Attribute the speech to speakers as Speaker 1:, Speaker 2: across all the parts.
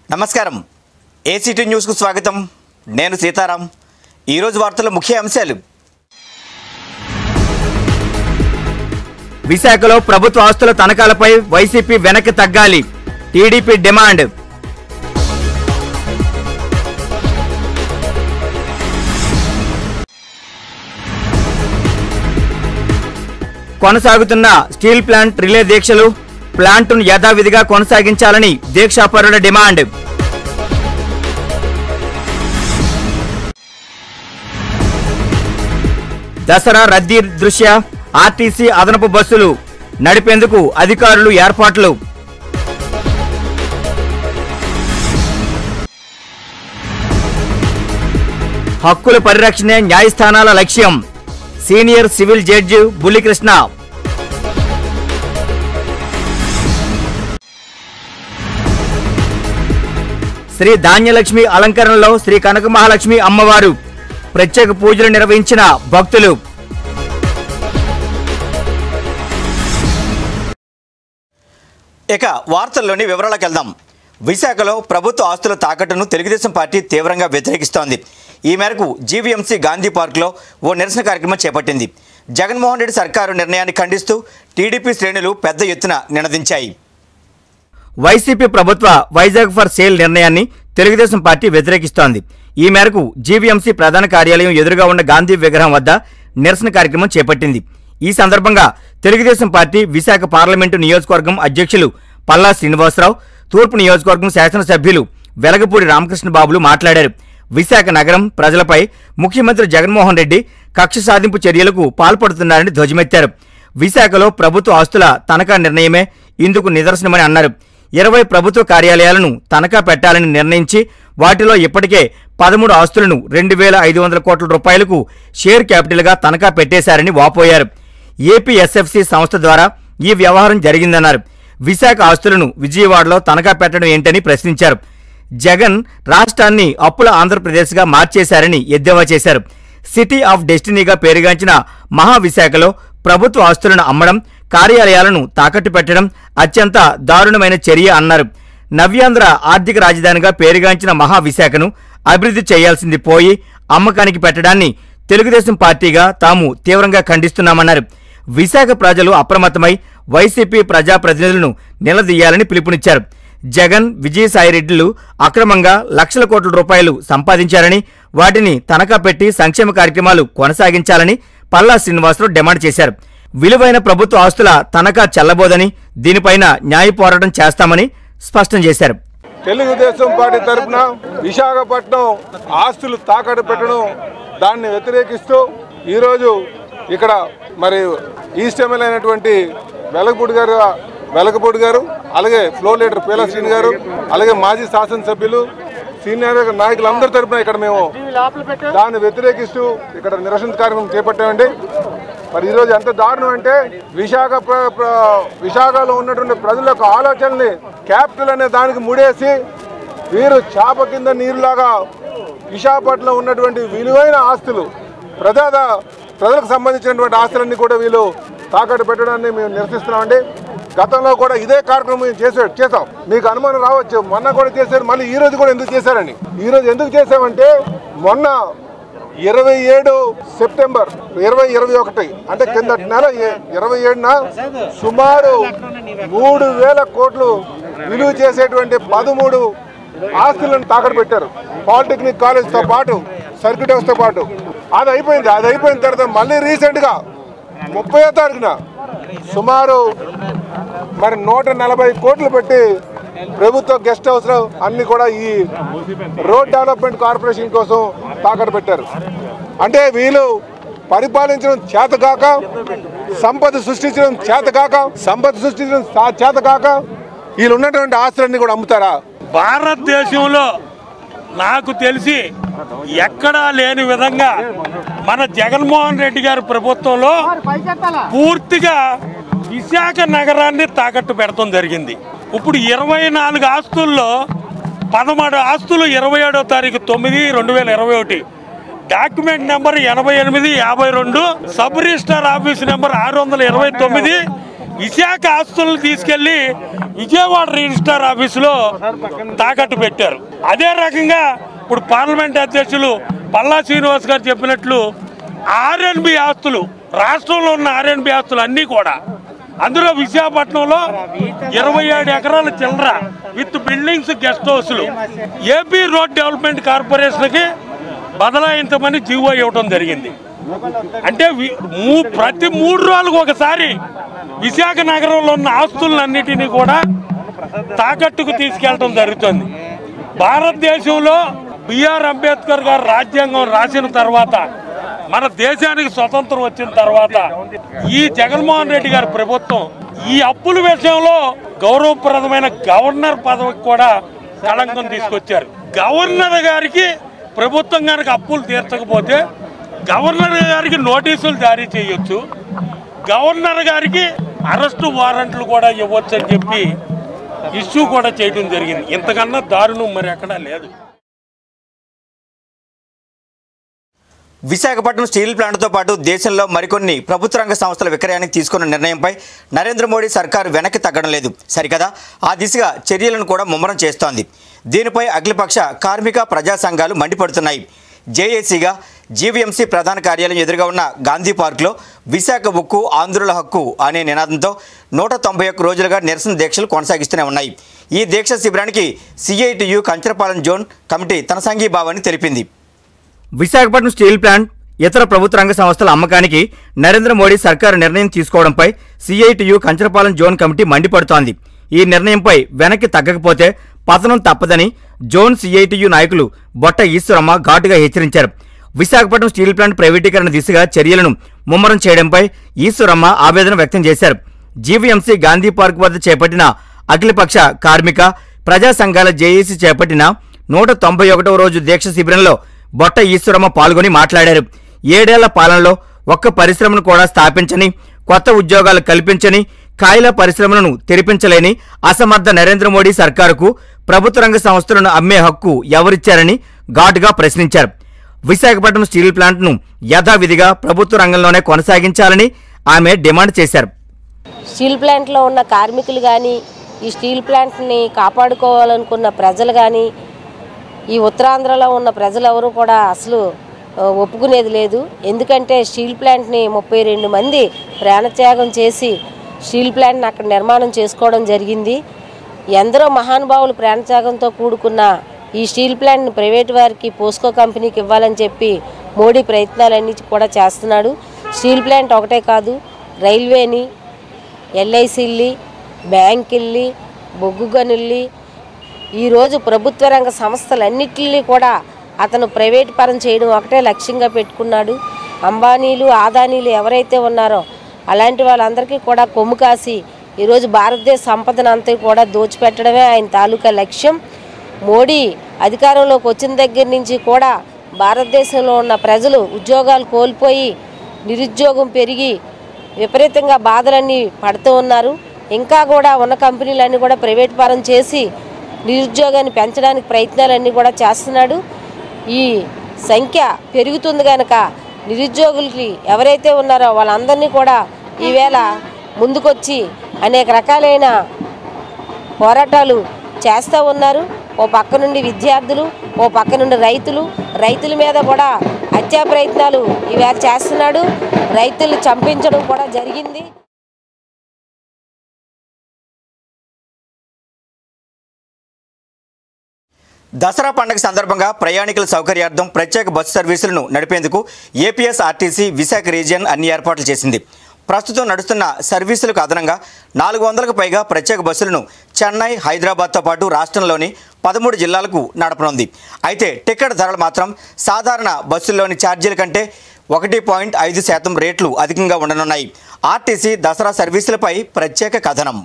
Speaker 1: నమస్కారం ఏసీటీ న్యూస్కు స్వాగతం నేను సీతారాం ఈరోజు వార్తల ముఖ్య అంశాలు విశాఖలో ప్రభుత్వ ఆస్తుల తనఖాలపై వైసీపీ వెనక్కి తగ్గాలి టీడీపీ డిమాండ్ కొనసాగుతున్న స్టీల్ ప్లాంట్ రిలే దీక్షలు ప్లాంటును యథావిధిగా కొనసాగించాలని దీక్షాపరుల డిమాండ్ దసరా రద్దీ దృష్ట్యా ఆర్టీసీ అదనపు బస్సులు నడిపేందుకు అధికారులు ఏర్పాట్లు హక్కుల పరిరక్షణే న్యాయస్థానాల లక్ష్యం senior civil judge Bullikrishna Shri Dhanyalakshmi అలంకరణలో శ్రీ కనక మహాలక్ష్మి అమ్మవారు ప్రత్యేక పూజలు నిర్వహించిన భక్తులు ఇక వార్తల్లోని వివరాలకు వెళ్దాం విశాఖలో ప్రభుత్వ ఆస్తుల తాకట్టును తెలుగుదేశం పార్టీ తీవ్రంగా వ్యతిరేకిస్తోంది ఈ మేరకు జీవీఎంసీ గాంధీ పార్కులో ఓ నిరసన కార్యక్రమం చేపట్టింది జగన్మోహన్ రెడ్డి సర్కారు నిర్ణయాన్ని ఖండిస్తూ టీడీపీ శ్రేణులు పెద్ద ఎత్తున నినదించాయి వైసీపీ ప్రభుత్వ వైజాగ్ ఫర్ సేల్ నిర్ణయాన్ని తెలుగుదేశం పార్టీ వ్యతిరేకిస్తోంది ఈ మేరకు జీవీఎంసీ ప్రధాన కార్యాలయం ఎదురుగా ఉన్న గాంధీ విగ్రహం వద్ద నిరసన కార్యక్రమం చేపట్టింది ఈ సందర్భంగా తెలుగుదేశం పార్టీ విశాఖ పార్లమెంటు నియోజకవర్గం అధ్యక్షులు పల్లా శ్రీనివాసరావు తూర్పు నియోజకవర్గం శాసనసభ్యులు వెలగపూడి రామకృష్ణ బాబులు మాట్లాడారు విశాఖ నగరం ప్రజలపై ముఖ్యమంత్రి జగన్మోహన్ రెడ్డి కక్ష సాధింపు చర్యలకు పాల్పడుతున్నారని ధ్వజమెత్తారు విశాఖలో ప్రభుత్వ ఆస్తుల తనఖా నిర్ణయమే ఇందుకు నిదర్శనమని అన్నారు ఇరవై ప్రభుత్వ కార్యాలయాలను తనఖా పెట్టాలని నిర్ణయించి వాటిలో ఇప్పటికే పదమూడు ఆస్తులను రెండు వేల ఐదు వందల కోట్ల రూపాయలకు షేర్ క్యాపిటల్గా తనఖా పెట్టేశారని వాపోయారు ఏపీఎస్ఎఫ్సి సంస్థ ద్వారా ఈ వ్యవహారం జరిగిందన్నారు విశాఖ ఆస్తులను విజయవాడలో తనఖా పెట్టడం ఏంటని ప్రశ్నించారు జగన్ రాష్ట్రాన్ని అప్పుల ఆంధ్రప్రదేశ్గా మార్చేశారని ఎద్దేవా చేశారు సిటీ ఆఫ్ డెస్టినీగా పేరుగాంచిన మహావిశాఖలో ప్రభుత్వ ఆస్తులను అమ్మడం కార్యాలయాలను తాకట్టు పెట్టడం అత్యంత దారుణమైన చర్య అన్నారు నవ్యాంధ్ర ఆర్థిక రాజధానిగా పేరుగాంచిన మహావిశాఖను అభివృద్ధి చేయాల్సింది పోయి అమ్మకానికి పెట్టడాన్ని తెలుగుదేశం పార్టీగా తాము తీవ్రంగా ఖండిస్తున్నామన్నారు విశాఖ ప్రజలు అప్రమత్తమై వైసీపీ ప్రజాప్రతినిధులను నిలదీయాలని పిలుపునిచ్చారు జగన్ విజయసాయిరెడ్డిలు అక్రమంగా లక్షల కోట్ల రూపాయలు సంపాదించారని వాటిని తనఖా పెట్టి సంక్షేమ కార్యక్రమాలు కొనసాగించాలని పల్లా శ్రీనివాసరావు డిమాండ్ చేశారు విలువైన ప్రభుత్వ ఆస్తుల తనఖా చెల్లబోదని దీనిపైన న్యాయ పోరాటం చేస్తామని స్పష్టం చేశారు
Speaker 2: తెలుగుదేశం పార్టీ తరఫున విశాఖపట్నం ఆస్తులు తాకట్టు పెట్టడం దాన్ని వ్యతిరేకిస్తూ ఈరోజు ఇక్కడ మరి ఈస్ట్ ఎమ్మెల్యే అయినటువంటి వెలగపూడి గారు వెలగపూడి గారు అలాగే ఫ్లోర్ లీడర్ పీల శ్రీని గారు అలాగే మాజీ శాసనసభ్యులు సీనియర్ నాయకులందరి తరఫున ఇక్కడ మేము దాన్ని వ్యతిరేకిస్తూ ఇక్కడ నిరసన కార్యక్రమం చేపట్టామండి మరి ఈరోజు ఎంత దారుణం అంటే విశాఖ ప్ర- ప్ర- విశాఖలో ఉన్నటువంటి ప్రజల యొక్క ఆలోచనని క్యాపిటల్ అనే దానికి ముడేసి వీరు చేప కింద నీరులాగా విశాఖపట్నంలో ఉన్నటువంటి విలువైన ఆస్తులు ప్రజా ప్రజలకు సంబంధించినటువంటి ఆస్తులన్నీ కూడా వీళ్ళు తాకట్టు పెట్టడాన్ని మేము నిరసిస్తున్నామండి గతంలో కూడా ఇదే కార్యక్రమం మేము చేసే చేసాం మీకు అనుమానం రావచ్చు మొన్న కూడా చేశారు మళ్ళీ ఈ రోజు కూడా ఎందుకు చేశారని ఈ రోజు ఎందుకు చేసామంటే మొన్న ఇరవై ఏడు సెప్టెంబర్ ఇరవై ఇరవై ఒకటి అంటే కింద నెల ఏ- ఇరవై ఏడున సుమారు మూడు వేల కోట్లు విలువ చేసేటువంటి పదమూడు ఆస్తులను తాకట్టు పెట్టారు పాలిటెక్నిక్ కాలేజ్ తో పాటు సర్క్యూట్ హౌస్ తో పాటు అది అయిపోయింది అది అయిపోయిన తర్వాత మళ్ళీ రీసెంట్ గా ముప్పై తారీఖున సుమారు మరి నూట నలభై కోట్లు పెట్టి ప్రభుత్వ గెస్ట్ హౌస్ అన్ని కూడా ఈ రోడ్ డెవలప్మెంట్ కార్పొరేషన్ కోసం తాకట్టు పెట్టారు అంటే వీళ్ళు పరిపాలించడం చేతకాక సంపద సృష్టించడం చేతకాక సంపద సృష్టించడం సా- చేతకాక వీళ్ళు ఉన్నటువంటి ఆస్తులన్నీ కూడా అమ్ముతారా
Speaker 3: భారతదేశంలో నాకు తెలిసి ఎక్కడా లేని విధంగా మన జగన్మోహన్ రెడ్డి గారి ప్రభుత్వంలో పూర్తిగా విశాఖ నగరాన్ని తాకట్టు పెడతాం జరిగింది ఇప్పుడు ఇరవై నాలుగు ఆస్తుల్లో పదమూడు ఆస్తులు ఇరవై ఏడో తారీఖు తొమ్మిది రెండు వేల ఇరవై ఒకటి డాక్యుమెంట్ నెంబర్ ఎనభై ఎనిమిది యాభై రెండు సబ్ రిజిస్టార్ ఆఫీస్ నెంబర్ ఆరు వందల ఇరవై తొమ్మిది విశాఖ ఆస్తులను తీసుకెళ్లి విజయవాడ రిజిస్టార్ ఆఫీసులో తాకట్టు పెట్టారు అదే రకంగా ఇప్పుడు పార్లమెంట్ అధ్యక్షులు పల్లా శ్రీనివాస్ గారు చెప్పినట్లు ఆర్ఎన్బి ఆస్తులు రాష్ట్రంలో ఉన్న ఆర్ఎన్బి ఆస్తులు అన్నీ కూడా అందులో విశాఖపట్నంలో ఇరవై ఏడు ఎకరాల చిల్లర విత్ బిల్డింగ్స్ గెస్ట్ హౌస్లు ఏపీ రోడ్ డెవలప్మెంట్ కార్పొరేషన్కి బదలాయించమని జీవో ఇవ్వడం జరిగింది అంటే వి- మూ- ప్రతి మూడు రోజులకు ఒకసారి విశాఖ నగరంలో ఉన్న ఆస్తులన్నిటినీ కూడా తాకట్టుకు తీసుకెళ్లడం జరుగుతుంది భారతదేశంలో బిఆర్ అంబేద్కర్ గారు రాజ్యాంగం రాసిన తర్వాత మన దేశానికి స్వతంత్రం వచ్చిన తర్వాత ఈ జగన్మోహన్ రెడ్డి గారి ప్రభుత్వం ఈ అప్పుల విషయంలో గౌరవప్రదమైన గవర్నర్ పదవికి కూడా కళంకం తీసుకొచ్చారు గవర్నర్ గారికి ప్రభుత్వం కనుక అప్పులు తీర్చకపోతే గవర్నర్ గారికి నోటీసులు జారీ చేయొచ్చు గవర్నర్ గారికి అరెస్టు వారెంట్లు కూడా ఇవ్వచ్చు అని చెప్పి ఇష్యూ కూడా చేయడం జరిగింది ఇంతకన్నా దారుణం మరి ఎక్కడా లేదు
Speaker 1: విశాఖపట్నం స్టీల్ ప్లాంట్తో పాటు దేశంలో మరికొన్ని ప్రభుత్వ రంగ సంస్థల విక్రయానికి తీసుకున్న నిర్ణయంపై నరేంద్ర మోడీ సర్కారు వెనక్కి తగ్గడం లేదు సరికదా ఆ దిశగా చర్యలను కూడా ముమ్మరం చేస్తోంది దీనిపై అఖిలపక్ష కార్మిక ప్రజా సంఘాలు మండిపడుతున్నాయి జేఏసీగా జీవీఎంసీ ప్రధాన కార్యాలయం ఎదురుగా ఉన్న గాంధీ పార్కులో విశాఖ ఉక్కు ఆంధ్రుల హక్కు అనే నినాదంతో నూట తొంభై ఒక్క రోజులుగా నిరసన దీక్షలు కొనసాగిస్తూనే ఉన్నాయి ఈ దీక్ష శిబిరానికి సిఐటియు కంచరపాలెం జోన్ కమిటీ తన సంఘీభావాన్ని తెలిపింది విశాఖపట్నం స్టీల్ ప్లాంట్ ఇతర ప్రభుత్వ రంగ సంస్థల అమ్మకానికి నరేంద్ర మోడీ సర్కారు నిర్ణయం తీసుకోవడంపై సిఐటియు కంచరపాలెం జోన్ కమిటీ మండిపడుతోంది ఈ నిర్ణయంపై వెనక్కి తగ్గకపోతే పతనం తప్పదని జోన్ సిఐటియు నాయకులు బొట్ట ఈశ్వరమ్మ ఘాటుగా హెచ్చరించారు విశాఖపట్నం స్టీల్ ప్లాంట్ ప్రైవేటీకరణ దిశగా చర్యలను ముమ్మరం చేయడంపై ఈశ్వరమ్మ ఆవేదన వ్యక్తం చేశారు జీవీఎంసీ గాంధీ పార్క్ వద్ద చేపట్టిన అఖిలపక్ష కార్మిక ప్రజా సంఘాల జేఏసీ చేపట్టిన నూట తొంభై ఒకటవ రోజు దీక్ష శిబిరంలో బొట్ట ఈశ్వరమ్మ పాల్గొని మాట్లాడారు ఏడేళ్ల పాలనలో ఒక్క పరిశ్రమను కూడా స్థాపించని కొత్త ఉద్యోగాలు కల్పించని కాయల పరిశ్రమలను తెరిపించలేని అసమర్థ నరేంద్ర మోడీ సర్కారుకు ప్రభుత్వ రంగ సంస్థలను అమ్మే హక్కు ఎవరిచ్చారని ఘాటుగా ప్రశ్నించారు విశాఖపట్నం స్టీల్ ప్లాంట్ను యథావిధిగా ప్రభుత్వ రంగంలోనే కొనసాగించాలని ఆమె డిమాండ్ చేశారు
Speaker 4: స్టీల్ ప్లాంట్లో ఉన్న కార్మికులు కానీ ఈ స్టీల్ ప్లాంట్ని కాపాడుకోవాలనుకున్న ప్రజలు కానీ ఈ ఉత్తరాంధ్రలో ఉన్న ప్రజలు ఎవరు కూడా అసలు ఆ, ఒప్పుకునేది లేదు ఎందుకంటే స్టీల్ ప్లాంట్ని ముప్పై రెండు మంది ప్రాణత్యాగం చేసి స్టీల్ ప్లాంట్ని అక్కడ నిర్మాణం చేసుకోవడం జరిగింది ఎందరో మహానుభావులు ప్రాణత్యాగంతో కూడుకున్న ఈ స్టీల్ ప్లాంట్ని ప్రైవేట్ వారికి పోస్కో కంపెనీకి ఇవ్వాలని చెప్పి మోడీ ప్రయత్నాలన్నీ కూడా చేస్తున్నాడు స్టీల్ ప్లాంట్ ఒకటే కాదు రైల్వేని ఎల్ఐసిల్లి బ్యాంకిల్లి బొగ్గు గనుల్లి ఈరోజు ప్రభుత్వ రంగ సంస్థలన్నిటిని కూడా అతను ప్రైవేట్ పరం చేయడం ఒకటే లక్ష్యంగా పెట్టుకున్నాడు అంబానీలు ఆదానీలు ఎవరైతే ఉన్నారో అలాంటి వాళ్ళందరికీ కూడా కొమ్ము కాసి ఈరోజు భారతదేశ సంపదను అంతా కూడా దోచిపెట్టడమే ఆయన తాలూకా లక్ష్యం మోడీ అధికారంలోకి వచ్చిన దగ్గర నుంచి కూడా భారతదేశంలో ఉన్న ప్రజలు ఉద్యోగాలు కోల్పోయి నిరుద్యోగం పెరిగి విపరీతంగా బాధలన్నీ పడుతూ ఉన్నారు ఇంకా కూడా ఉన్న కంపెనీలన్నీ కూడా ప్రైవేట్ పరం చేసి నిరుద్యోగాన్ని పెంచడానికి ప్రయత్నాలన్నీ కూడా చేస్తున్నాడు ఈ సంఖ్య పెరుగుతుంది కనుక నిరుద్యోగులకి ఎవరైతే ఉన్నారో వాళ్ళందరినీ కూడా ఈవేళ ముందుకొచ్చి అనేక రకాలైన పోరాటాలు చేస్తూ ఉన్నారు ఓ పక్క నుండి విద్యార్థులు ఓ పక్క నుండి రైతులు రైతుల మీద కూడా హత్యా ప్రయత్నాలు ఈవేళ చేస్తున్నాడు రైతులు చంపించడం కూడా జరిగింది
Speaker 1: దసరా పండుగ సందర్భంగా ప్రయాణికుల సౌకర్యార్థం ప్రత్యేక బస్సు సర్వీసులను నడిపేందుకు ఏపీఎస్ ఆర్టీసీ విశాఖ రీజియన్ అన్ని ఏర్పాట్లు చేసింది ప్రస్తుతం నడుస్తున్న సర్వీసులకు అదనంగా నాలుగు వందలకు పైగా ప్రత్యేక బస్సులను చెన్నై హైదరాబాద్తో పాటు రాష్ట్రంలోని పదమూడు జిల్లాలకు నడపనుంది అయితే టికెట్ ధరలు మాత్రం సాధారణ బస్సుల్లోని ఛార్జీల కంటే ఒకటి పాయింట్ ఐదు శాతం రేట్లు అధికంగా ఉండనున్నాయి ఆర్టీసీ దసరా సర్వీసులపై ప్రత్యేక కథనం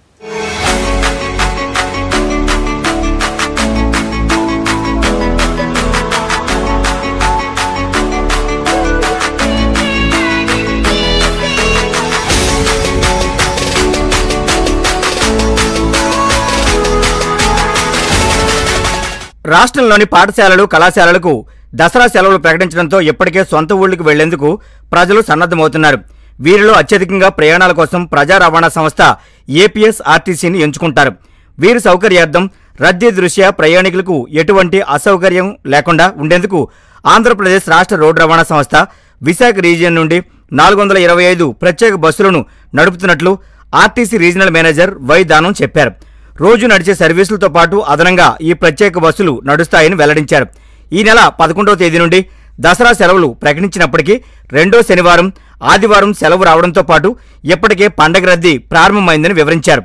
Speaker 1: రాష్ట్రంలోని పాఠశాలలు కళాశాలలకు దసరా సెలవులు ప్రకటించడంతో ఇప్పటికే సొంత ఊళ్ళకి వెళ్లేందుకు ప్రజలు సన్నద్ధమవుతున్నారు వీరిలో అత్యధికంగా ప్రయాణాల కోసం ప్రజా రవాణా సంస్థ ఏపీఎస్ ఆర్టీసీని ఎంచుకుంటారు వీరి సౌకర్యార్థం రద్దీ దృష్ట్యా ప్రయాణికులకు ఎటువంటి అసౌకర్యం లేకుండా ఉండేందుకు ఆంధ్రప్రదేశ్ రాష్ట్ర రోడ్డు రవాణా సంస్థ విశాఖ రీజియన్ నుండి నాలుగు వందల ఇరవై ఐదు ప్రత్యేక బస్సులను నడుపుతున్నట్లు RTC regional manager Y Danam చెప్పారు రోజు నడిచే సర్వీసులతో పాటు అదనంగా ఈ ప్రత్యేక బస్సులు నడుస్తాయని వెల్లడించారు ఈ నెల పదకొండవ తేదీ నుండి దసరా సెలవులు ప్రకటించినప్పటికీ రెండో శనివారం ఆదివారం సెలవు రావడంతో పాటు ఇప్పటికే పండగ రద్దీ ప్రారంభమైందని వివరించారు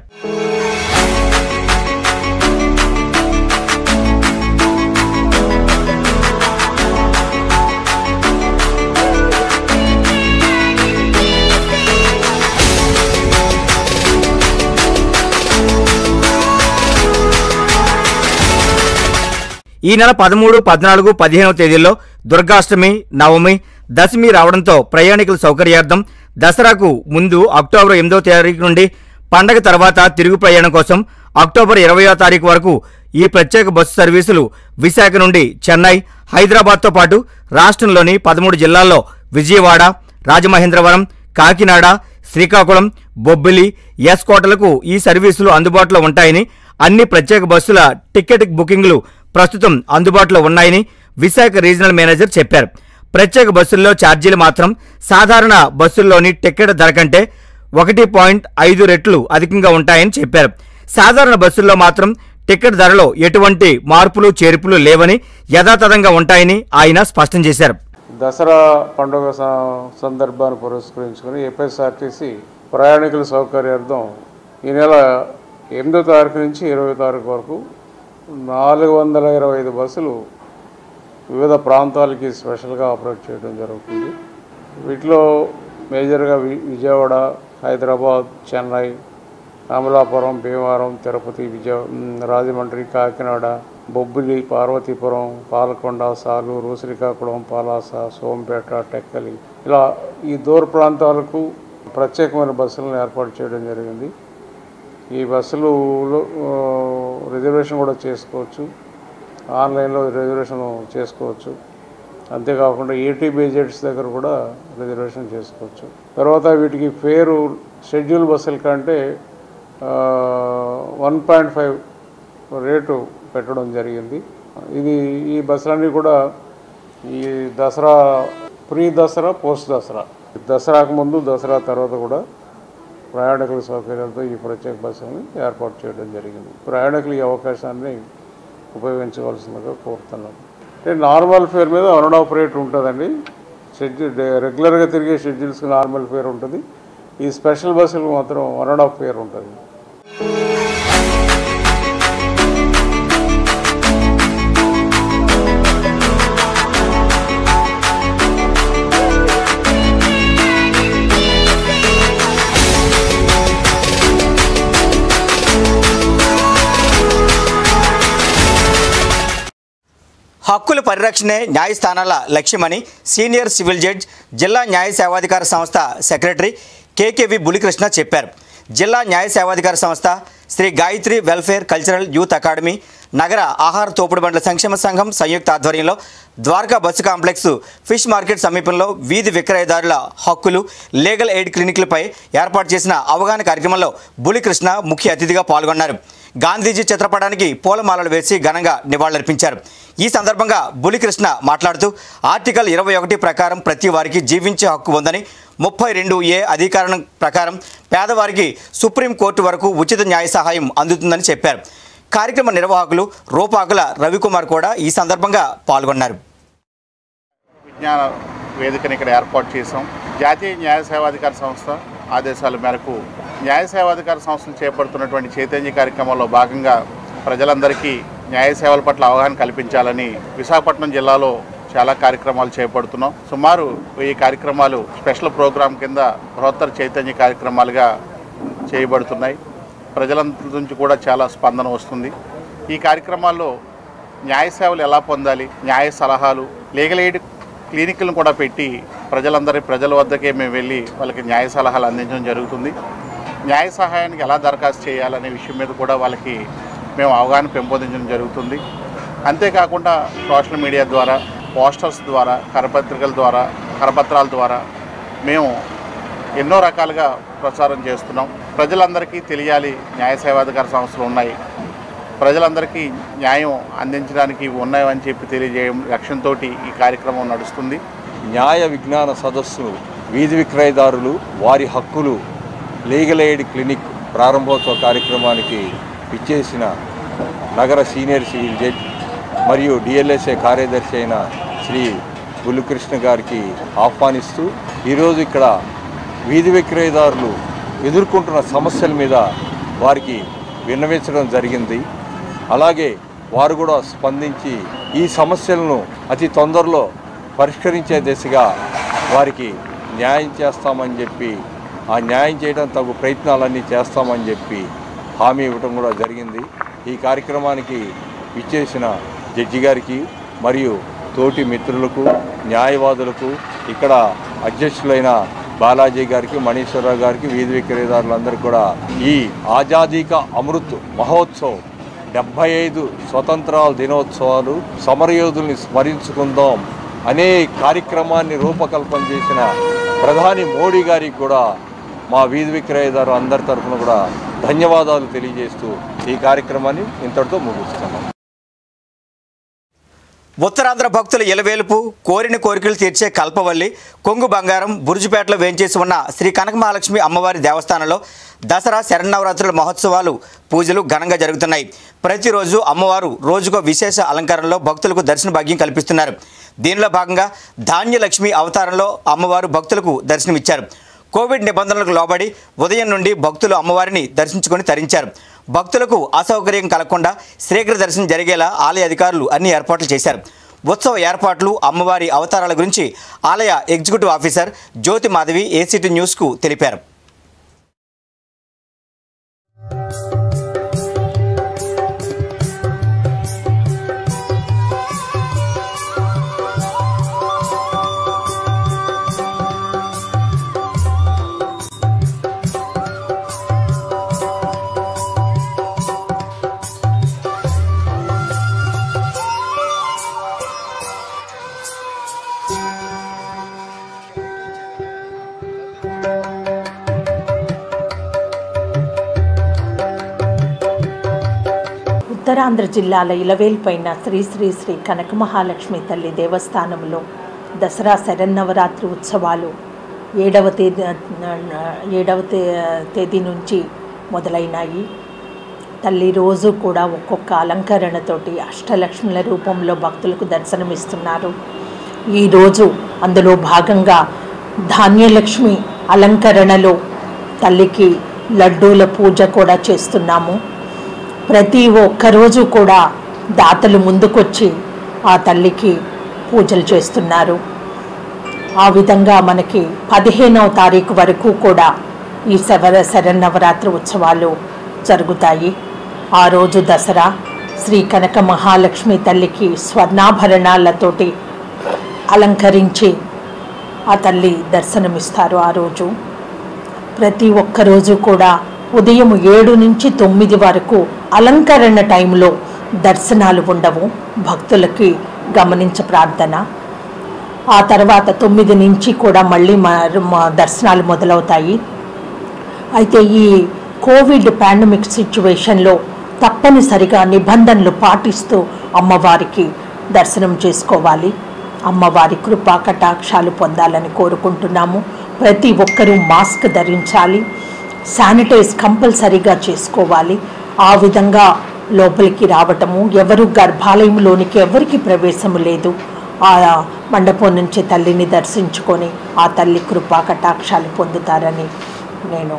Speaker 1: ఈ నెల పదమూడు పద్నాలుగు పదిహేనవ తేదీల్లో దుర్గాష్టమి నవమి దశమి రావడంతో ప్రయాణికుల సౌకర్యార్థం దసరాకు ముందు అక్టోబర్ ఎనిమిదవ తారీఖు నుండి పండగ తర్వాత తిరుగు ప్రయాణం కోసం అక్టోబర్ ఇరవయో తారీఖు వరకు ఈ ప్రత్యేక బస్సు సర్వీసులు విశాఖ నుండి చెన్నై హైదరాబాద్తో పాటు రాష్ట్రంలోని పదమూడు జిల్లాల్లో విజయవాడ రాజమహేంద్రవరం కాకినాడ శ్రీకాకుళం బొబ్బిలి ఎస్ కోటలకు ఈ సర్వీసులు అందుబాటులో ఉంటాయని అన్ని ప్రత్యేక బస్సుల టికెట్ బుకింగ్లు ప్రస్తుతం అందుబాటులో ఉన్నాయని విశాఖ రీజనల్ మేనేజర్ చెప్పారు ప్రత్యేక బస్సుల్లో ఛార్జీలు మాత్రం సాధారణ బస్సుల్లోని టికెట్ ధర కంటే ఒకటి పాయింట్ ఐదు రెట్లు అధికంగా ఉంటాయని చెప్పారు సాధారణ బస్సుల్లో మాత్రం టికెట్ ధరలో ఎటువంటి మార్పులు చేర్పులు లేవని యథాతథంగా ఉంటాయని ఆయన స్పష్టం చేశారు
Speaker 5: దసరా పండుగ స- సందర్భాన్ని పురస్కరించుకొని ఏపీఎస్ఆర్టీసీ ప్రయాణికుల సౌకర్యార్థం ఈ నెల ఎనిమిదో తారీఖు నుంచి ఇరవై తారీఖు వరకు నాలుగు వందల ఇరవై ఐదు బస్సులు వివిధ ప్రాంతాలకి స్పెషల్గా ఆపరేట్ చేయడం జరుగుతుంది వీటిలో మేజర్గా వి విజయవాడ హైదరాబాద్ చెన్నై అమలాపురం భీమవరం తిరుపతి విజయ మ్, రాజమండ్రి కాకినాడ బొబ్బిలి పార్వతీపురం పాలకొండ సాలూరు శ్రీకాకుళం పలాస సోంపేట టెక్కలి ఇలా ఈ దూర ప్రాంతాలకు ప్రత్యేకమైన బస్సులను ఏర్పాటు చేయడం జరిగింది ఈ బస్సులు రిజర్వేషన్ కూడా చేసుకోవచ్చు ఆన్లైన్లో రిజర్వేషన్ చేసుకోవచ్చు అంతేకాకుండా ఏటీ బేజెట్స్ దగ్గర కూడా రిజర్వేషన్ చేసుకోవచ్చు తర్వాత వీటికి ఫేరు షెడ్యూల్ బస్సుల కంటే వన్ పాయింట్ ఫైవ్ రేటు పెట్టడం జరిగింది ఇది ఈ బస్సులన్నీ కూడా ఈ దసరా ప్రీ దసరా పోస్ట్ దసరా దసరాకు ముందు దసరా తర్వాత కూడా ప్రయాణికుల సౌకర్యాలతో ఈ ప్రత్యేక బస్సులను ఏర్పాటు చేయడం జరిగింది ప్రయాణికులు ఈ అవకాశాన్ని ఉపయోగించవలసిందిగా కోరుతున్నాను అంటే నార్మల్ ఫేర్ మీద వన్ అండ్ హాఫ్ రేట్ ఉంటుందండి షెడ్యూల్ రెగ్యులర్గా తిరిగే షెడ్యూల్స్కి నార్మల్ ఫేర్ ఉంటుంది ఈ స్పెషల్ బస్సులకు మాత్రం వన్ అండ్ హాఫ్ ఫేర్ ఉంటుంది
Speaker 1: హక్కుల పరిరక్షణే న్యాయస్థానాల లక్ష్యమని సీనియర్ సివిల్ జడ్జ్ జిల్లా న్యాయ సేవాధికార సంస్థ సెక్రటరీ కేకేవి బులికృష్ణ చెప్పారు జిల్లా న్యాయ సేవాధికార సంస్థ Shri Gayatri welfare cultural youth academy నగర ఆహార తోపుడు బండ్ల సంక్షేమ సంఘం సంయుక్త ఆధ్వర్యంలో Dwaraka bus complex fish market సమీపంలో వీధి విక్రయదారుల హక్కులు లీగల్ ఎయిడ్ క్లినిక్లపై ఏర్పాటు చేసిన అవగాహన కార్యక్రమంలో బులికృష్ణ ముఖ్య అతిథిగా పాల్గొన్నారు గాంధీజీ చిత్రపటానికి పూలమాలలు వేసి ఘనంగా నివాళులర్పించారు ఈ సందర్భంగా బులికృష్ణ మాట్లాడుతూ ఆర్టికల్ ఇరవై ఒకటి ప్రకారం ప్రతి వారికి జీవించే హక్కు ఉందని ముప్పై రెండు ఏ అధికారం ప్రకారం పేదవారికి సుప్రీంకోర్టు వరకు ఉచిత న్యాయ సహాయం అందుతుందని చెప్పారు కార్యక్రమ నిర్వాహకులు రూపాకుల రవికుమార్ కూడా ఈ సందర్భంగా పాల్గొన్నారు
Speaker 6: విజ్ఞాన వేదికని ఇక్కడ ఏర్పాటు చేసాం జాతీయ న్యాయ సేవాధికార సంస్థ ఆదేశాల మేరకు న్యాయ సేవాధికార సంస్థలు చేపడుతున్నటువంటి చైతన్య కార్యక్రమంలో భాగంగా ప్రజలందరికీ న్యాయ సేవల పట్ల అవగాహన కల్పించాలని విశాఖపట్నం జిల్లాలో చాలా కార్యక్రమాలు చేపడుతున్నాం సుమారు వెయ్యి కార్యక్రమాలు స్పెషల్ ప్రోగ్రాం కింద బృహత్తర చైతన్య కార్యక్రమాలుగా చేయబడుతున్నాయి ప్రజలందరి నుంచి కూడా చాలా స్పందన వస్తుంది ఈ కార్యక్రమాల్లో న్యాయ సేవలు ఎలా పొందాలి న్యాయ సలహాలు లీగల్ ఎయిడ్ క్లినిక్లను కూడా పెట్టి ప్రజలందరి ప్రజల వద్దకే మేము వెళ్ళి వాళ్ళకి న్యాయ సలహాలు అందించడం జరుగుతుంది న్యాయ సహాయానికి ఎలా దరఖాస్తు చేయాలనే విషయం మీద కూడా వాళ్ళకి మేము అవగాహన పెంపొందించడం జరుగుతుంది అంతేకాకుండా సోషల్ మీడియా ద్వారా పోస్టర్స్ ద్వారా కరపత్రికల ద్వారా కరపత్రాల ద్వారా మేము ఎన్నో రకాలుగా ప్రచారం చేస్తున్నాం ప్రజలందరికీ తెలియాలి న్యాయ సేవాధికార సంస్థలు ఉన్నాయి ప్రజలందరికీ న్యాయం అందించడానికి ఉన్నాయని చెప్పి తెలియజేయడం లక్ష్యంతో ఈ కార్యక్రమం నడుస్తుంది
Speaker 7: న్యాయ విజ్ఞాన సదస్సు వీధి విక్రయదారులు వారి హక్కులు లీగల్ ఎయిడ్ క్లినిక్ ప్రారంభోత్సవ కార్యక్రమానికి ఇచ్చేసిన నగర సీనియర్ సివిల్ జడ్జ్ మరియు డిఎల్ఎస్ఏ కార్యదర్శి అయిన శ్రీ గుల్లుకృష్ణ గారికి ఆహ్వానిస్తూ ఈరోజు ఇక్కడ వీధి విక్రయదారులు ఎదుర్కొంటున్న సమస్యల మీద వారికి విన్నవించడం జరిగింది అలాగే వారు కూడా స్పందించి ఈ సమస్యలను అతి తొందరలో పరిష్కరించే దిశగా వారికి న్యాయం చేస్తామని చెప్పి ఆ న్యాయం చేయడం తగు ప్రయత్నాలన్నీ చేస్తామని చెప్పి హామీ ఇవ్వటం కూడా జరిగింది ఈ కార్యక్రమానికి ఇచ్చేసిన జడ్జి గారికి మరియు తోటి మిత్రులకు న్యాయవాదులకు ఇక్కడ అధ్యక్షులైన బాలాజీ గారికి మనీశ్వరరావు గారికి వీధి విక్రయదారులందరికీ కూడా ఈ ఆజాదీ కా అమృత్ మహోత్సవ్ డెబ్బై ఐదు స్వతంత్రాల దినోత్సవాలు సమరయోధుల్ని స్మరించుకుందాం అనే కార్యక్రమాన్ని రూపకల్పన చేసిన ప్రధాని మోడీ గారికి కూడా మా వీధి విక్రయదారు అందరి తరఫున కూడా ధన్యవాదాలు తెలియజేస్తూ ఈ కార్యక్రమాన్ని ఇంతటితో ముగిస్తున్నాం
Speaker 1: ఉత్తరాంధ్ర భక్తుల ఇలవేలుపు కోరిన కోరికలు తీర్చే కల్పవల్లి కొంగు బంగారం బురుజుపేటలో వేంచేసి ఉన్న శ్రీ కనకమహాలక్ష్మి అమ్మవారి దేవస్థానంలో దసరా శరన్నవరాత్రుల మహోత్సవాలు పూజలు ఘనంగా జరుగుతున్నాయి ప్రతిరోజు అమ్మవారు రోజుకో విశేష అలంకారంలో భక్తులకు దర్శన భాగ్యం కల్పిస్తున్నారు దీనిలో భాగంగా ధాన్యలక్ష్మి అవతారంలో అమ్మవారు భక్తులకు దర్శనమిచ్చారు కోవిడ్ నిబంధనలకు లోబడి ఉదయం నుండి భక్తులు అమ్మవారిని దర్శించుకొని తరించారు భక్తులకు అసౌకర్యం కలగకుండా శీఘ్ర దర్శనం జరిగేలా ఆలయ అధికారులు అన్ని ఏర్పాట్లు చేశారు ఉత్సవ ఏర్పాట్లు అమ్మవారి అవతారాల గురించి ఆలయ executive officer Jyothi Madhavi ACT న్యూస్కు తెలిపారు
Speaker 8: ఉత్తరాంధ్ర జిల్లాల ఇలవేల్పైన శ్రీ శ్రీ శ్రీ కనకమహాలక్ష్మి తల్లి దేవస్థానంలో దసరా శరన్నవరాత్రి ఉత్సవాలు ఏడవ తేదీ ఏడవ తే- తేదీ నుంచి మొదలైనాయి తల్లి రోజు కూడా ఒక్కొక్క అలంకరణతోటి అష్టలక్ష్ముల రూపంలో భక్తులకు దర్శనమిస్తున్నారు ఈరోజు అందులో భాగంగా ధాన్యలక్ష్మి అలంకరణలో తల్లికి లడ్డూల పూజ కూడా చేస్తున్నాము ప్రతి ఒక్కరోజు కూడా దాతలు ముందుకొచ్చి ఆ తల్లికి పూజలు చేస్తున్నారు ఆ విధంగా మనకి పదిహేనవ తారీఖు వరకు కూడా ఈ శవర శరన్నవరాత్రి ఉత్సవాలు జరుగుతాయి ఆ రోజు దసరా శ్రీ కనక మహాలక్ష్మి తల్లికి స్వర్ణాభరణాలతోటి అలంకరించి ఆ తల్లి దర్శనమిస్తారు ఆ రోజు ప్రతి ఒక్క రోజు కూడా ఉదయం ఏడు నుంచి తొమ్మిది వరకు అలంకరణ టైంలో దర్శనాలు ఉండవు భక్తులకి గమనించ ప్రార్థన ఆ తర్వాత తొమ్మిది నుంచి కూడా మళ్ళీ మా మా దర్శనాలు మొదలవుతాయి అయితే ఈ కోవిడ్ పాండమిక్ సిచ్యువేషన్లో తప్పనిసరిగా నిబంధనలు పాటిస్తూ అమ్మవారికి దర్శనం చేసుకోవాలి అమ్మవారి కృపా కటాక్షాలు పొందాలని కోరుకుంటున్నాము ప్రతి ఒక్కరూ మాస్క్ ధరించాలి శానిటైజ్ కంపల్సరీగా చేసుకోవాలి ఆ విధంగా లోపలికి రావటము ఎవరు గర్భాలయంలోనికి ఎవరికి ప్రవేశము లేదు ఆ మండపం నుంచి తల్లిని దర్శించుకొని ఆ తల్లి కృపా కటాక్షాలు పొందుతారని నేను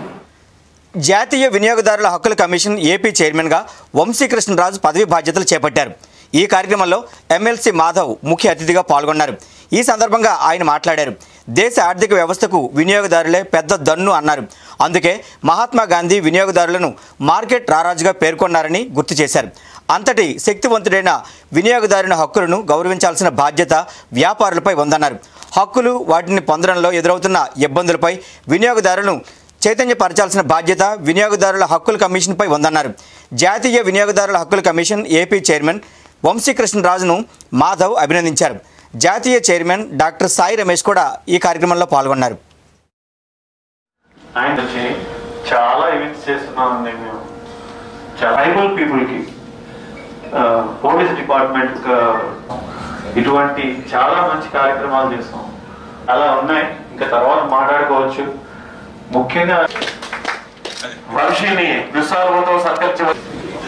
Speaker 1: జాతీయ వినియోగదారుల హక్కుల కమిషన్ ఏపీ చైర్మన్గా వంశీకృష్ణరాజు పదవి బాధ్యతలు చేపట్టారు ఈ కార్యక్రమంలో ఎమ్మెల్సీ మాధవ్ ముఖ్య అతిథిగా పాల్గొన్నారు ఈ సందర్భంగా ఆయన మాట్లాడారు దేశ ఆర్థిక వ్యవస్థకు వినియోగదారులే పెద్ద దన్ను అన్నారు అందుకే మహాత్మా గాంధీ వినియోగదారులను మార్కెట్ రారాజుగా పేర్కొన్నారని గుర్తు చేశారు అంతటి శక్తివంతుడైన వినియోగదారుని హక్కులను గౌరవించాల్సిన బాధ్యత వ్యాపారులపై ఉందన్నారు హక్కులు వాటిని పొందడంలో ఎదురవుతున్న ఇబ్బందులపై వినియోగదారులను చైతన్యపరచాల్సిన బాధ్యత వినియోగదారుల హక్కుల కమిషన్పై ఉందన్నారు జాతీయ వినియోగదారుల హక్కుల కమిషన్ ఏపీ చైర్మన్ వంశీకృష్ణరాజును మాధవ్ అభినందించారు జాతీయ చైర్మన్ డాక్టర్ సాయి రమేష్ కూడా ఈ కార్యక్రమంలో పాల్గొన్నారు
Speaker 9: ఆయన వచ్చి చాలా ఈవెంట్స్ చేస్తున్నామండి మేము ట్రైబల్ పీపుల్కి పోలీస్ డిపార్ట్మెంట్ ఇటువంటి చాలా మంచి కార్యక్రమాలు చేస్తాం అలా ఉన్నాయి ఇంకా తర్వాత మాట్లాడుకోవచ్చు ముఖ్యంగా వంశీని విశాలతో సత్కరించవచ్చు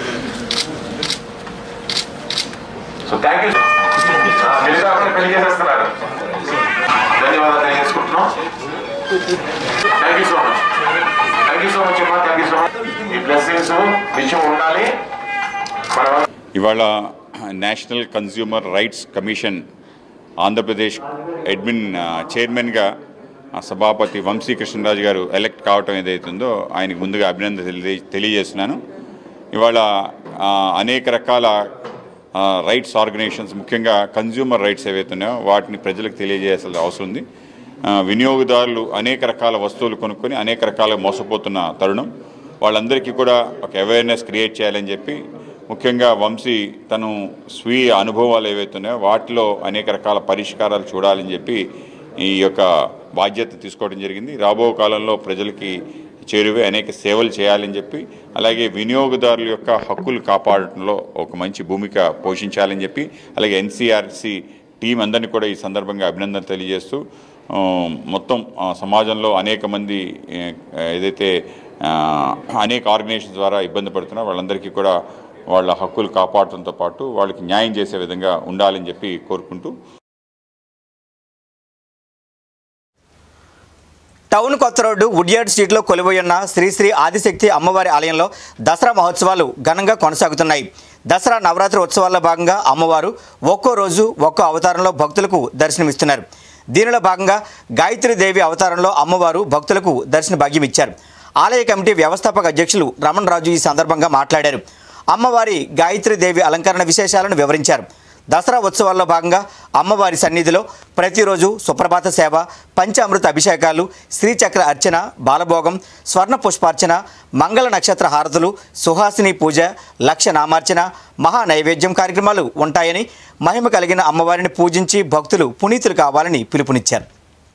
Speaker 9: సో థ్యాంక్ యూ మిగతా కూడా పెళ్లి చేసేస్తున్నారు ధన్యవాదాలు తెలియజేసుకుంటున్నాం thank you so much thank you so much అమ్మా థ్యాంక్ యూ సో మచ్ ఈ బ్లెస్సింగ్స్ విషయం ఉండాలి మన
Speaker 10: ఇవాళ national consumer rights commission Andhra Pradesh admin ఆ, చైర్మన్గా ఆ, సభాపతి వంశీ కృష్ణరాజు గారు ఎలక్ట్ కావటం ఏదైతుందో ఆయనకు ముందుగా అభినందన తెలియ తెలియజేస్తున్నాను ఇవాళ ఆ, అనేక రకాల ఆ, రైట్స్ ఆర్గనైజేషన్స్ ముఖ్యంగా కన్జ్యూమర్ రైట్స్ ఏవైతే ఉన్నాయో వాటిని ప్రజలకు తెలియజేయాల్సిన అవసరం ఉంది ఆ, వినియోగదారులు అనేక రకాల వస్తువులు కొనుక్కొని అనేక రకాల మోసపోతున్న తరుణం వాళ్ళందరికీ కూడా ఒక అవేర్నెస్ క్రియేట్ చేయాలని చెప్పి ముఖ్యంగా వంశీ తను స్వీయ అనుభవాలు ఏవైతే ఉన్నాయో వాటిలో అనేక రకాల పరిష్కారాలు చూడాలని చెప్పి ఈ యొక్క బాధ్యత తీసుకోవడం జరిగింది రాబో కాలంలో ప్రజలకి చేరువే అనేక సేవలు చేయాలని చెప్పి అలాగే వినియోగదారుల యొక్క హక్కులు కాపాడటంలో ఒక మంచి భూమిక పోషించాలని చెప్పి అలాగే ఎన్సీఆర్సి టీం అందరినీ కూడా ఈ సందర్భంగా అభినందన తెలియజేస్తూ ఆ, మొత్తం ఆ, సమాజంలో అనేక మంది ఏ, ఏదైతే ఆ, అనేక ఆర్గనైజేషన్స్ ద్వారా ఇబ్బంది పడుతున్నారో వాళ్ళందరికీ కూడా వాళ్ళ హక్కులు కాపాడటంతో పాటు వాళ్ళకి న్యాయం చేసే విధంగా ఉండాలని చెప్పి కోరుకుంటూ
Speaker 1: టౌన్ కొత్త రోడ్డు వుడ్యార్డ్ స్ట్రీట్లో కొలువైయున్న శ్రీశ్రీ ఆదిశక్తి అమ్మవారి ఆలయంలో దసరా మహోత్సవాలు ఘనంగా కొనసాగుతున్నాయి దసరా నవరాత్రి ఉత్సవాల్లో భాగంగా అమ్మవారు ఒక్కో రోజు ఒక్కో అవతారంలో భక్తులకు దర్శనమిస్తున్నారు దీనిలో భాగంగా గాయత్రీదేవి అవతారంలో అమ్మవారు భక్తులకు దర్శన భాగ్యం ఇచ్చారు ఆలయ కమిటీ వ్యవస్థాపక అధ్యక్షులు రమణ్ రాజు ఈ సందర్భంగా మాట్లాడారు అమ్మవారి గాయత్రీదేవి అలంకరణ విశేషాలను వివరించారు దసరా ఉత్సవాల్లో భాగంగా అమ్మవారి సన్నిధిలో ప్రతిరోజు సుప్రభాత సేవ పంచామృత అభిషేకాలు శ్రీచక్ర అర్చన బాలభోగం స్వర్ణ పుష్పార్చన మంగళ నక్షత్ర హారతులు సుహాసిని పూజ లక్ష నామార్చన మహా నైవేద్యం కార్యక్రమాలు ఉంటాయని మహిమ కలిగిన అమ్మవారిని పూజించి భక్తులు పునీతులు కావాలని పిలుపునిచ్చారు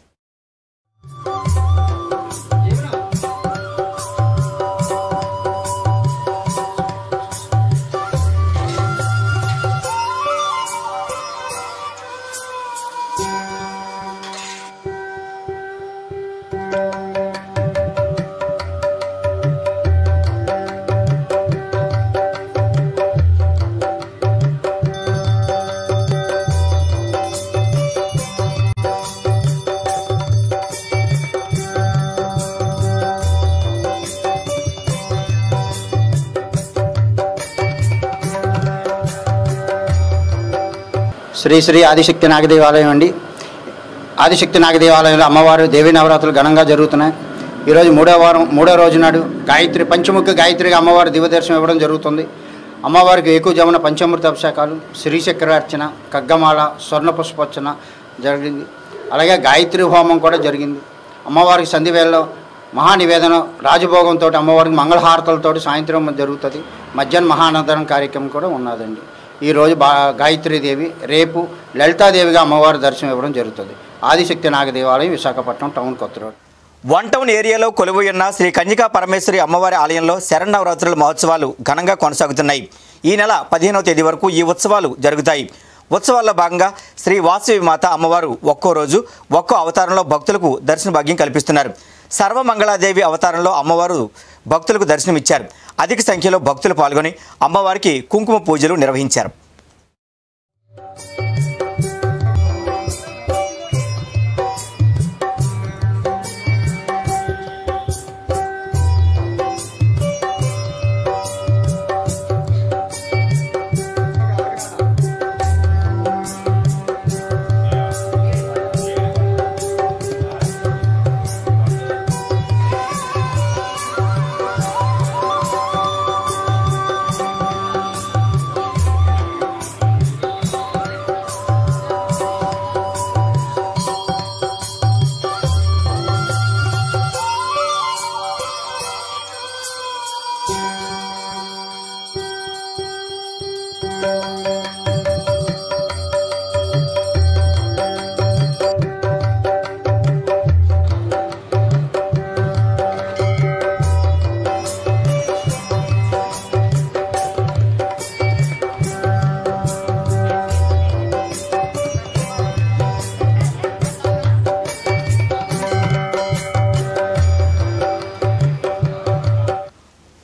Speaker 11: శ్రీ శ్రీ ఆదిశక్తి నాగదేవాలయం అండి ఆదిశక్తి నాగదేవాలయంలో అమ్మవారు దేవీ నవరాత్రులు ఘనంగా జరుగుతున్నాయి ఈరోజు మూడో వారం మూడో రోజు నాడు గాయత్రి పంచముఖ గాయత్రిగా అమ్మవారి దివ్యదర్శనం ఇవ్వడం జరుగుతుంది అమ్మవారికి ఎక్కువ జమున పంచామృత అభిషేకాలు శ్రీచక్రార్చన కగ్గమాల స్వర్ణ పుష్పోర్చన జరిగింది అలాగే గాయత్రి హోమం కూడా జరిగింది అమ్మవారికి సంధి వేళలో మహానివేదన రాజభోగంతో అమ్మవారికి మంగళహారతలతో సాయంత్రం జరుగుతుంది మధ్యాహ్నం మహానందనం కార్యక్రమం కూడా ఉన్నదండి ఈరోజు బా గాయత్రీదేవి రేపు లలితాదేవిగా అమ్మవారి దర్శనం ఇవ్వడం జరుగుతుంది ఆదిశక్తి నాగదేవాలయం విశాఖపట్నం టౌన్ కొత్త రోడ్
Speaker 1: వన్ టౌన్ ఏరియాలో కొలువైయున్న శ్రీ కన్యకా పరమేశ్వరి అమ్మవారి ఆలయంలో శరన్నవరాత్రుల మహోత్సవాలు ఘనంగా కొనసాగుతున్నాయి ఈ నెల పదిహేనవ తేదీ వరకు ఈ ఉత్సవాలు జరుగుతాయి ఉత్సవాల్లో భాగంగా శ్రీ వాసవి మాత అమ్మవారు ఒక్కో రోజు ఒక్కో అవతారంలో భక్తులకు దర్శన భాగ్యం కల్పిస్తున్నారు సర్వమంగళాదేవి అవతారంలో అమ్మవారు భక్తులకు దర్శనమిచ్చారు అధిక సంఖ్యలో భక్తులు పాల్గొని అమ్మవారికి కుంకుమ పూజలు నిర్వహించారు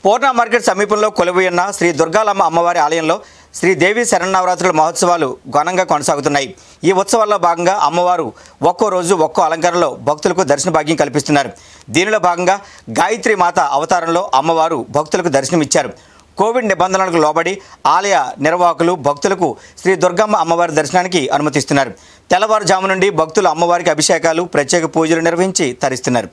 Speaker 1: పూర్ణ మార్కెట్ సమీపంలో కొలువు ఉన్న శ్రీ దుర్గాలమ్మ అమ్మవారి ఆలయంలో శ్రీ దేవి శరన్నవరాత్రుల మహోత్సవాలు ఘనంగా కొనసాగుతున్నాయి ఈ ఉత్సవాల్లో భాగంగా అమ్మవారు ఒక్కో రోజు ఒక్కో అలంకరణలో భక్తులకు దర్శన భాగ్యం కల్పిస్తున్నారు దీనిలో భాగంగా గాయత్రి మాత అవతారంలో అమ్మవారు భక్తులకు దర్శనమిచ్చారు కోవిడ్ నిబంధనలకు లోబడి ఆలయ నిర్వాహకులు భక్తులకు శ్రీ దుర్గమ్మ అమ్మవారి దర్శనానికి అనుమతిస్తున్నారు తెల్లవారుజాము నుండి భక్తులు అమ్మవారికి అభిషేకాలు ప్రత్యేక పూజలు నిర్వహించి తరిస్తున్నారు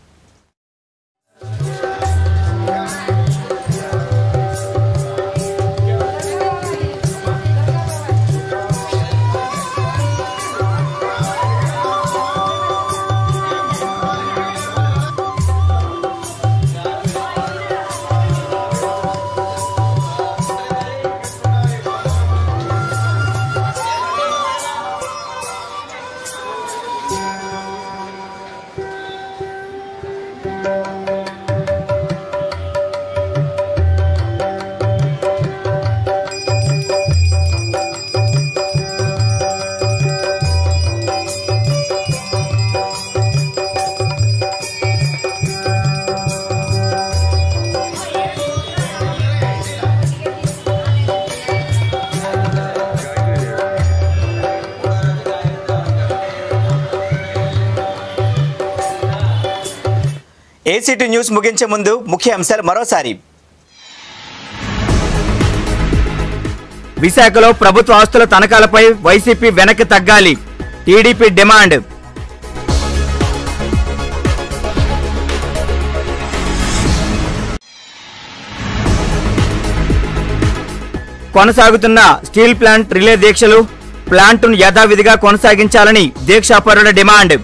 Speaker 1: ఏసీటీ న్యూస్ ముగించే ముందు ముఖ్య అంశాలు మరోసారి విశాఖలో ప్రభుత్వ ఆస్తుల తనఖాలపై వైసీపీ వెనక్కి తగ్గాలి టీడీపీ డిమాండ్ కొనసాగుతున్న స్టీల్ ప్లాంట్ రిలే దీక్షలు ప్లాంటును యథావిధిగా కొనసాగించాలని దీక్షాపరుల డిమాండ్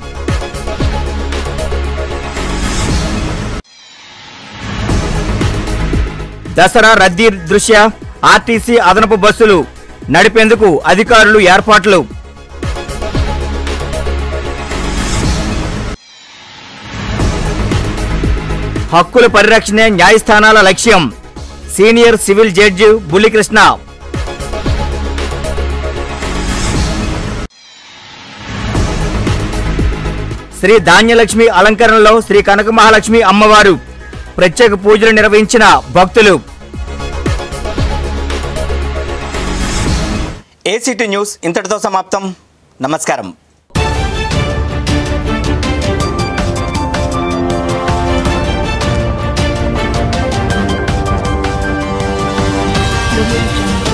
Speaker 1: దసరా రద్దీ దృష్ట్యా ఆర్టీసీ అదనపు బస్సులు నడిపేందుకు అధికారులు ఏర్పాట్లు హక్కుల పరిరక్షణే న్యాయస్థానాల లక్ష్యం senior civil judge Bullikrishna Shri Dhanyalakshmi అలంకరణలో శ్రీ కనక మహాలక్ష్మి అమ్మవారు ప్రత్యేక పూజలు నిర్వహించిన భక్తులు ఏసీటీ న్యూస్ ఇంతటితో సమాప్తం నమస్కారం
Speaker 8: Thank you.